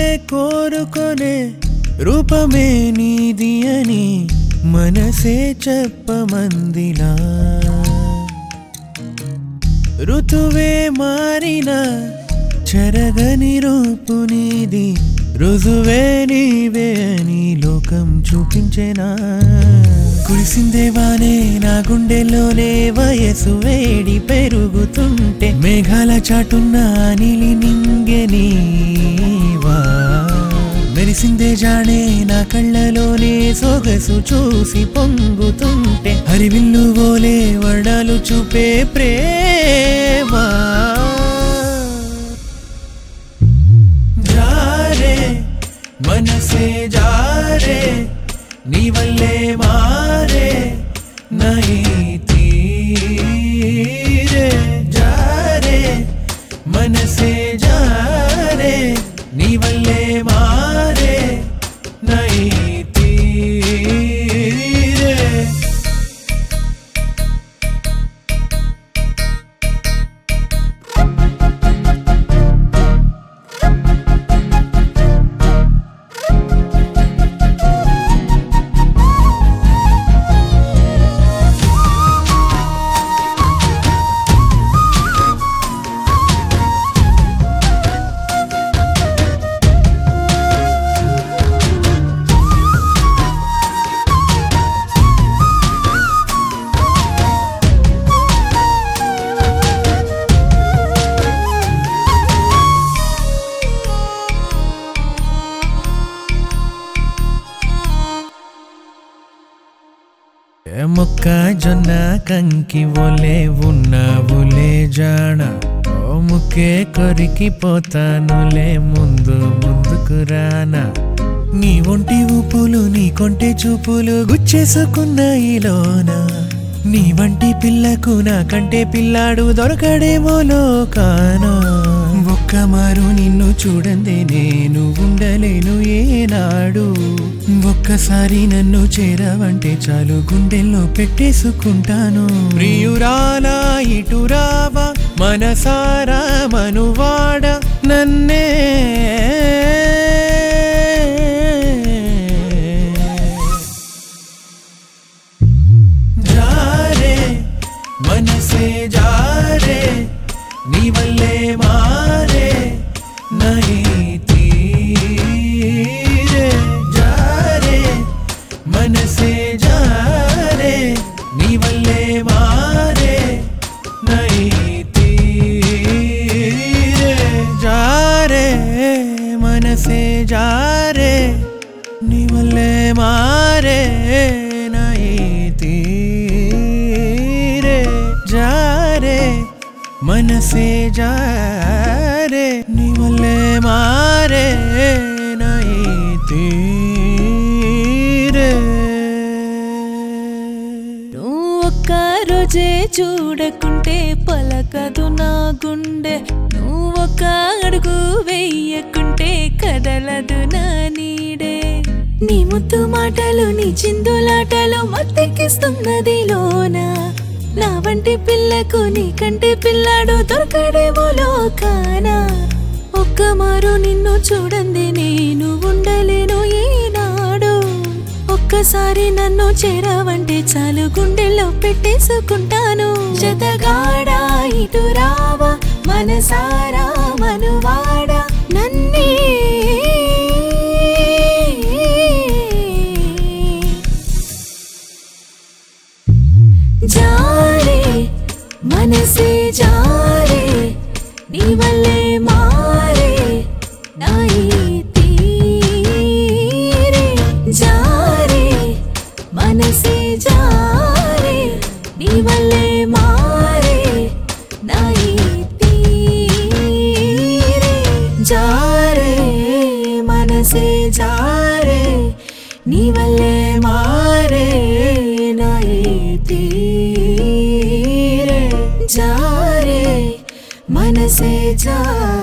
కోరుకొనే రూపమే నీది అని మనసే చెప్పమందిలా ఋతువే మారిన చెరగని రూపు నీది రుజువే నీవే అని లోకం చూపించేనా కురిసిందే వానే నా గుండెల్లోనే వయసు వేడి పెరుగుతుంటే మేఘాల చాటున్న నీలి నింగె నీవా మెరిసిందే జానే నా కళ్ళలోనే సొగసు చూసి పొంగుతుంటే హరివిల్లు ఓలే వడాలు చూపే ప్రేమా జారే మనసే జారే నీ వల్లే మారే నై తీరే జారే మనసే జారే నీ వల్లే మారే నై తీరే ఏ మొక్క జొన్న కంకి ఒలే ఉన్నావులే జాణ ఓ ముక్కే కొరికి పోతానులే ముందు ముందుకు రానా నీ ఒంటి ఊపులు నీ కొంటె చూపులు గుచ్చేసుకున్న ఈలోన నీ వంటి పిల్లకు నా కంటే పిల్లాడు దొరకడేమో లోకానా ఒక్క మారు నిన్ను చూడందే నేను ఉండలేను ఏనాడు ఒక్కసారి నన్ను చేరవంటే చాలు గుండెల్లో పెట్టేసుకుంటాను ప్రియురాలా ఇటురావా మనసారా మనువాడ నన్నే జారే మనసే జారే నీ వల్లే మారే నై తీరే జారే మనసే జారే నీ వల్లే మారే నై తీరే జారే మనసే జారే నీ వల్లే మారే నై తీరే జారే మనసే జారే నీ వల్లే మారే నై తీరే నువ్వు ఒక్క రోజే చూడకుంటే పలకదు నా గుండె నువ్వు ఒక్క అడుగు వెయ్యకుంటే కదలదు నా నీడే నీ ముద్దు మాటలు నీ చిందులాటలు మత్తెక్కిస్తున్నది లోన నా వంటి పిల్లకు నీ కంటే పిల్లాడు దొరకడేమో లోకానా ఒక్క మారు నిన్ను చూడండి నేను ఉండలేను ఏనాడు ఒక్కసారి నన్ను చేరావంటే చాలు గుండెల్లో పెట్టేసుకుంటాను జతగాడా ఇటు రావా మనసారా మనువాడా నన్నే జారే మనసే జారే నీ వల్లే మారే నాయి తీరే జారే మనసే జారే నీ వల్లే మారే నాయి తీరే జారే మనసే జారే నీ వల్లే మారే నాయి తీరే జారే మనసే జారే